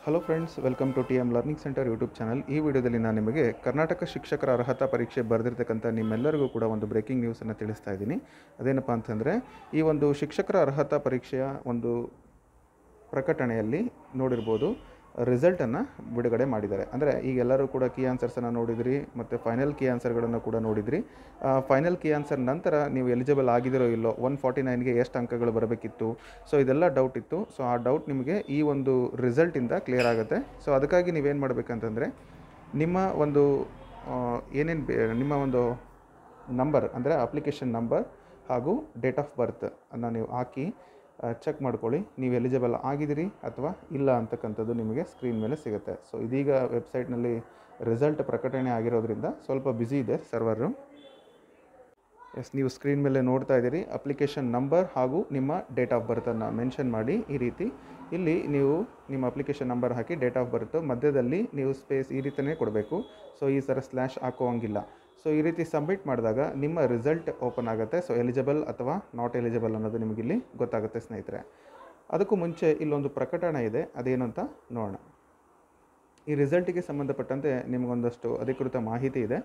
hello friends welcome to T M learning centre YouTube channel ಈ ವಿಡಿಯೋದಲ್ಲಿ ನಾನು ನಿಮಗೆ ಕರ್ನಾಟಕ ಶಿಕ್ಷಕರ ಅರ್ಹತಾ ಪರೀಕ್ಷೆ ಬರೆದಿರ್ತಕ್ಕಂಥ ನಿಮ್ಮೆಲ್ಲರಿಗೂ ಕೂಡ ಒಂದು ಬ್ರೇಕಿಂಗ್ ನ್ಯೂಸನ್ನು ತಿಳಿಸ್ತಾ ಇದ್ದೀನಿ ಅದೇನಪ್ಪ ಅಂತಂದರೆ ಈ ಒಂದು ಶಿಕ್ಷಕರ ಅರ್ಹತಾ ಪರೀಕ್ಷೆಯ ಒಂದು ಪ್ರಕಟಣೆಯಲ್ಲಿ ನೋಡಿರ್ಬೋದು ರಿಸಲ್ಟನ್ನು ಬಿಡುಗಡೆ ಮಾಡಿದ್ದಾರೆ ಅಂದರೆ ಈಗ ಎಲ್ಲರೂ ಕೂಡ ಕೀ ಆನ್ಸರ್ಸನ್ನು ನೋಡಿದ್ರಿ ಮತ್ತು ಫೈನಲ್ ಕೀ ಆನ್ಸರ್ಗಳನ್ನು ಕೂಡ ನೋಡಿದ್ರಿ ಫೈನಲ್ ಕೀ ಆನ್ಸರ್ ನಂತರ ನೀವು ಎಲಿಜಿಬಲ್ ಆಗಿದಿರೋ ಇಲ್ಲೋ ಒನ್ ಫಾರ್ಟಿ ನೈನ್ಗೆ ಎಷ್ಟು ಅಂಕಗಳು ಬರಬೇಕಿತ್ತು ಸೊ ಇದೆಲ್ಲ ಡೌಟ್ ಇತ್ತು ಸೊ ಆ ಡೌಟ್ ನಿಮಗೆ ಈ ಒಂದು ರಿಸಲ್ಟಿಂದ ಕ್ಲಿಯರ್ ಆಗುತ್ತೆ ಸೊ ಅದಕ್ಕಾಗಿ ನೀವೇನು ಮಾಡಬೇಕಂತಂದರೆ ನಿಮ್ಮ ಒಂದು ಏನೇನು ಬೇ ನಿಮ್ಮ ಒಂದು ನಂಬರ್ ಅಂದರೆ ಅಪ್ಲಿಕೇಶನ್ ನಂಬರ್ ಹಾಗೂ ಡೇಟ್ ಆಫ್ ಬರ್ತ್ ಅನ್ನು ನೀವು ಹಾಕಿ ಚೆಕ್ ಮಾಡ್ಕೊಳ್ಳಿ ನೀವು ಎಲಿಜಿಬಲ್ ಆಗಿದ್ದೀರಿ ಅಥವಾ ಇಲ್ಲ ಅಂತಕ್ಕಂಥದ್ದು ನಿಮಗೆ ಸ್ಕ್ರೀನ್ ಮೇಲೆ ಸಿಗುತ್ತೆ ಸೊ ಇದೀಗ ವೆಬ್ಸೈಟ್ನಲ್ಲಿ ರಿಸಲ್ಟ್ ಪ್ರಕಟಣೆ ಆಗಿರೋದ್ರಿಂದ ಸ್ವಲ್ಪ ಬ್ಯುಸಿ ಇದೆ ಸರ್ವರು ಎಸ್ ನೀವು ಸ್ಕ್ರೀನ್ ಮೇಲೆ ನೋಡ್ತಾ ಇದ್ದೀರಿ ಅಪ್ಲಿಕೇಶನ್ ನಂಬರ್ ಹಾಗೂ ನಿಮ್ಮ ಡೇಟ್ ಆಫ್ ಬರ್ತನ್ನು ಮೆನ್ಷನ್ ಮಾಡಿ ಈ ರೀತಿ ಇಲ್ಲಿ ನೀವು ನಿಮ್ಮ ಅಪ್ಲಿಕೇಶನ್ ನಂಬರ್ ಹಾಕಿ ಡೇಟ್ ಆಫ್ ಬರ್ತ್ ಮಧ್ಯದಲ್ಲಿ ನೀವು ಸ್ಪೇಸ್ ಈ ರೀತಿಯೇ ಕೊಡಬೇಕು ಸೊ ಈ ಥರ ಸ್ಲ್ಯಾಶ್ ಹಾಕುವಂಗಿಲ್ಲ ಸೊ ಈ ರೀತಿ ಸಬ್ಮಿಟ್ ಮಾಡಿದಾಗ ನಿಮ್ಮ ರಿಸಲ್ಟ್ ಓಪನ್ ಆಗುತ್ತೆ ಸೊ ಎಲಿಜಿಬಲ್ ಅಥವಾ ನಾಟ್ ಎಲಿಜಿಬಲ್ ಅನ್ನೋದು ನಿಮಗಿಲ್ಲಿ ಗೊತ್ತಾಗುತ್ತೆ ಸ್ನೇಹಿತರೆ ಅದಕ್ಕೂ ಮುಂಚೆ ಇಲ್ಲೊಂದು ಪ್ರಕಟಣೆ ಇದೆ ಅದೇನು ಅಂತ ನೋಡೋಣ ಈ ರಿಸಲ್ಟಿಗೆ ಸಂಬಂಧಪಟ್ಟಂತೆ ನಿಮಗೊಂದಷ್ಟು ಅಧಿಕೃತ ಮಾಹಿತಿ ಇದೆ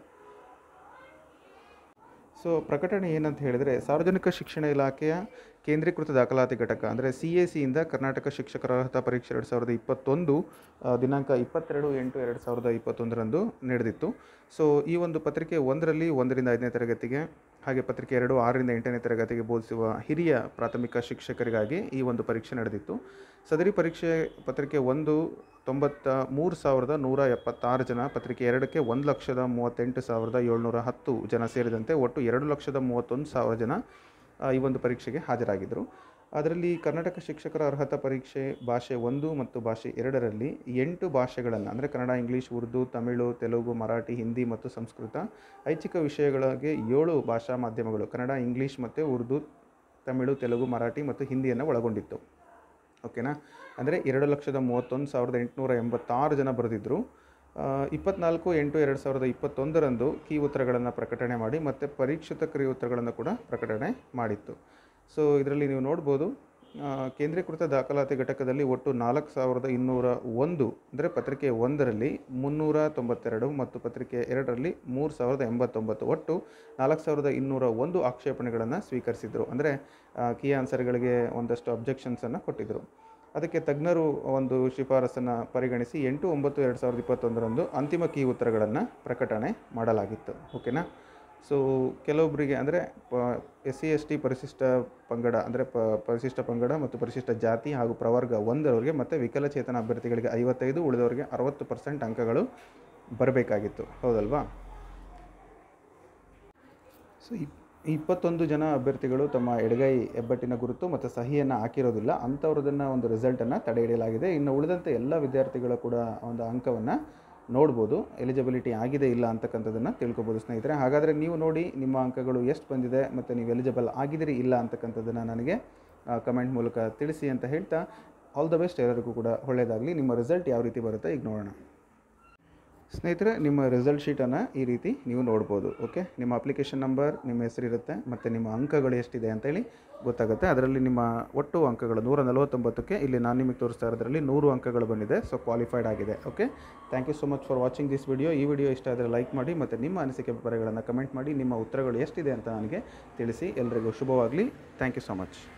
ಸೊ ಪ್ರಕಟಣೆ ಏನಂತ ಹೇಳಿದರೆ ಸಾರ್ವಜನಿಕ ಶಿಕ್ಷಣ ಇಲಾಖೆಯ ಕೇಂದ್ರೀಕೃತ ದಾಖಲಾತಿ ಘಟಕ ಅಂದರೆ ಸಿ ಎ ಸಿಯಿಂದ ಕರ್ನಾಟಕ ಶಿಕ್ಷಕರ ಅರ್ಹತಾ ಪರೀಕ್ಷೆ ಎರಡು ಸಾವಿರದ ಇಪ್ಪತ್ತೊಂದು ಆ, ದಿನಾಂಕ ಇಪ್ಪತ್ತೆರಡು ಎಂಟು ಎರಡು ಸಾವಿರದ ಇಪ್ಪತ್ತೊಂದರಂದು ನಡೆದಿತ್ತು ಸೊ ಈ ಒಂದು ಪತ್ರಿಕೆ ಒಂದರಲ್ಲಿ ಒಂದರಿಂದ ಐದನೇ ತರಗತಿಗೆ ಹಾಗೆ ಪತ್ರಿಕೆ ಎರಡು ಆರರಿಂದ ಎಂಟನೇ ತರಗತಿಗೆ ಬೋಧಿಸುವ ಹಿರಿಯ ಪ್ರಾಥಮಿಕ ಶಿಕ್ಷಕರಿಗಾಗಿ ಈ ಒಂದು ಪರೀಕ್ಷೆ ನಡೆದಿತ್ತು ಸದರಿ ಪರೀಕ್ಷೆ ಪತ್ರಿಕೆ ಒಂದು ತೊಂಬತ್ತ ಮೂರು ಸಾವಿರದ ನೂರ ಎಪ್ಪತ್ತಾರು ಜನ ಪತ್ರಿಕೆ ಎರಡಕ್ಕೆ ಒಂದು ಲಕ್ಷದ ಮೂವತ್ತೆಂಟು ಸಾವಿರದ ಏಳ್ನೂರ ಹತ್ತು ಜನ ಸೇರಿದಂತೆ ಒಟ್ಟು ಎರಡು ಲಕ್ಷದ ಮೂವತ್ತೊಂದು ಸಾವಿರ ಜನ ಆ, ಈ ಒಂದು ಪರೀಕ್ಷೆಗೆ ಹಾಜರಾಗಿದ್ದರು ಅದರಲ್ಲಿ ಕರ್ನಾಟಕ ಶಿಕ್ಷಕರ ಅರ್ಹತಾ ಪರೀಕ್ಷೆ ಭಾಷೆ ಒಂದು ಮತ್ತು ಭಾಷೆ ಎರಡರಲ್ಲಿ ಎಂಟು ಭಾಷೆಗಳನ್ನು ಅಂದರೆ ಕನ್ನಡ ಇಂಗ್ಲೀಷ್ ಉರ್ದು ತಮಿಳು ತೆಲುಗು ಮರಾಠಿ ಹಿಂದಿ ಮತ್ತು ಸಂಸ್ಕೃತ ಐಚ್ಛಿಕ ವಿಷಯಗಳಿಗೆ ಏಳು ಭಾಷಾ ಮಾಧ್ಯಮಗಳು ಕನ್ನಡ ಇಂಗ್ಲೀಷ್ ಮತ್ತು ಉರ್ದು ತಮಿಳು ತೆಲುಗು ಮರಾಠಿ ಮತ್ತು ಹಿಂದಿಯನ್ನು ಒಳಗೊಂಡಿತ್ತು ಓಕೆನಾ ಅಂದರೆ ಎರಡು ಲಕ್ಷದ ಮೂವತ್ತೊಂದು ಸಾವಿರದ ಎಂಟುನೂರ ಎಂಬತ್ತಾರು ಜನ ಬರೆದಿದ್ದರು ಇಪ್ಪತ್ನಾಲ್ಕು ಎಂಟು ಎರಡು ಸಾವಿರದ ಇಪ್ಪತ್ತೊಂದರಂದು ಕೀ ಉತ್ತರಗಳನ್ನು ಪ್ರಕಟಣೆ ಮಾಡಿ ಮತ್ತು ಪರೀಕ್ಷಿತ ಕ್ರಿಯೆ ಉತ್ತರಗಳನ್ನು ಕೂಡ ಪ್ರಕಟಣೆ ಮಾಡಿತ್ತು ಸೊ ಇದರಲ್ಲಿ ನೀವು ನೋಡ್ಬೋದು ಆ, ಕೇಂದ್ರೀಕೃತ ದಾಖಲಾತಿ ಘಟಕದಲ್ಲಿ ಒಟ್ಟು ನಾಲ್ಕು ಸಾವಿರದ ಇನ್ನೂರ ಒಂದು ಅಂದರೆ ಪತ್ರಿಕೆ ಒಂದರಲ್ಲಿ ಮುನ್ನೂರ ತೊಂಬತ್ತೆರಡು ಮತ್ತು ಪತ್ರಿಕೆ ಎರಡರಲ್ಲಿ ಮೂರು ಸಾವಿರದ ಎಂಬತ್ತೊಂಬತ್ತು ಒಟ್ಟು ನಾಲ್ಕು ಸಾವಿರದ ಇನ್ನೂರ ಒಂದು ಆಕ್ಷೇಪಣೆಗಳನ್ನು ಸ್ವೀಕರಿಸಿದರು ಅಂದರೆ ಕೀ ಆನ್ಸರ್ಗಳಿಗೆ ಒಂದಷ್ಟು ಅಬ್ಜೆಕ್ಷನ್ಸನ್ನು ಕೊಟ್ಟಿದ್ದರು ಅದಕ್ಕೆ ತಜ್ಞರು ಒಂದು ಶಿಫಾರಸನ್ನು ಪರಿಗಣಿಸಿ ಎಂಟು ಒಂಬತ್ತು ಎರಡು ಸಾವಿರದ ಇಪ್ಪತ್ತೊಂದರಂದು ಅಂತಿಮ ಕೀ ಉತ್ತರಗಳನ್ನು ಪ್ರಕಟಣೆ ಮಾಡಲಾಗಿತ್ತು ಓಕೆನಾ ಸೊ ಕೆಲವೊಬ್ಬರಿಗೆ ಅಂದರೆ ಪ ಎಸ್ ಸಿ ಎಸ್ ಟಿ ಪರಿಶಿಷ್ಟ ಪಂಗಡ ಅಂದರೆ ಪ ಪರಿಶಿಷ್ಟ ಪಂಗಡ ಮತ್ತು ಪರಿಶಿಷ್ಟ ಜಾತಿ ಹಾಗೂ ಪ್ರವರ್ಗ ಒಂದರವರಿಗೆ ಮತ್ತು ವಿಕಲಚೇತನ ಅಭ್ಯರ್ಥಿಗಳಿಗೆ ಐವತ್ತೈದು ಉಳಿದವರಿಗೆ ಅರವತ್ತು ಪರ್ಸೆಂಟ್ ಅಂಕಗಳು ಬರಬೇಕಾಗಿತ್ತು ಹೌದಲ್ವಾ ಸೊ ಈ ಇಪ್ಪತ್ತೊಂದು ಜನ ಅಭ್ಯರ್ಥಿಗಳು ತಮ್ಮ ಎಡಗೈ ಹೆಬ್ಬೆಟ್ಟಿನ ಗುರುತು ಮತ್ತು ಸಹಿಯನ್ನು ಹಾಕಿರೋದಿಲ್ಲ ಅಂಥವ್ರದನ್ನು ಒಂದು ರಿಸಲ್ಟನ್ನು ತಡೆ ಹಿಡಿಯಲಾಗಿದೆ ಇನ್ನು ಉಳಿದಂತೆ ಎಲ್ಲ ವಿದ್ಯಾರ್ಥಿಗಳು ಕೂಡ ಒಂದು ಅಂಕವನ್ನು ನೋಡ್ಬೋದು ಎಲಿಜಿಬಿಲಿಟಿ ಆಗಿದೆ ಇಲ್ಲ ಅಂತಕ್ಕಂಥದ್ದನ್ನು ತಿಳ್ಕೊಬೋದು ಸ್ನೇಹಿತರೆ ಹಾಗಾದರೆ ನೀವು ನೋಡಿ ನಿಮ್ಮ ಅಂಕಗಳು ಎಷ್ಟು ಬಂದಿದೆ ಮತ್ತು ನೀವು ಎಲಿಜಿಬಲ್ ಆಗಿದ್ದೀರಿ ಇಲ್ಲ ಅಂತಕ್ಕಂಥದ್ದನ್ನು ನನಗೆ ಕಮೆಂಟ್ ಮೂಲಕ ತಿಳಿಸಿ ಅಂತ ಹೇಳ್ತಾ ಆಲ್ ದ ಬೆಸ್ಟ್ ಎಲ್ಲರಿಗೂ ಕೂಡ ಒಳ್ಳೆಯದಾಗಲಿ ನಿಮ್ಮ ರಿಸಲ್ಟ್ ಯಾವ ರೀತಿ ಬರುತ್ತೆ ಈಗ ನೋಡೋಣ ಸ್ನೇಹಿತರೆ ನಿಮ್ಮ ರಿಸಲ್ಟ್ ಶೀಟನ್ನು ಈ ರೀತಿ ನೀವು ನೋಡ್ಬೋದು ಓಕೆ ನಿಮ್ಮ ಅಪ್ಲಿಕೇಶನ್ ನಂಬರ್ ನಿಮ್ಮ ಹೆಸರಿರುತ್ತೆ ಮತ್ತು ನಿಮ್ಮ ಅಂಕಗಳು ಎಷ್ಟಿದೆ ಅಂತೇಳಿ ಗೊತ್ತಾಗುತ್ತೆ ಅದರಲ್ಲಿ ನಿಮ್ಮ ಒಟ್ಟು ಅಂಕಗಳು ನೂರ ನಲವತ್ತೊಂಬತ್ತಕ್ಕೆ ಇಲ್ಲಿ ನಾನು ನಿಮಗೆ ತೋರಿಸ್ತಾ ಇರೋದ್ರಲ್ಲಿ ನೂರು ಅಂಕಗಳು ಬಂದಿದೆ ಸೊ ಕ್ವಾಲಿಫೈಡ್ ಆಗಿದೆ okay thank you so much for watching this video ಈ ವಿಡಿಯೋ ಇಷ್ಟ ಆದರೆ ಲೈಕ್ ಮಾಡಿ ಮತ್ತು ನಿಮ್ಮ ಅನಿಸಿಕೆ ಅಭಿಪ್ರಾಯಗಳನ್ನು ಕಮೆಂಟ್ ಮಾಡಿ ನಿಮ್ಮ ಉತ್ತರಗಳು ಎಷ್ಟಿದೆ ಅಂತ ನನಗೆ ತಿಳಿಸಿ ಎಲ್ರಿಗೂ ಶುಭವಾಗಲಿ ಥ್ಯಾಂಕ್ ಯು ಸೊ ಮಚ್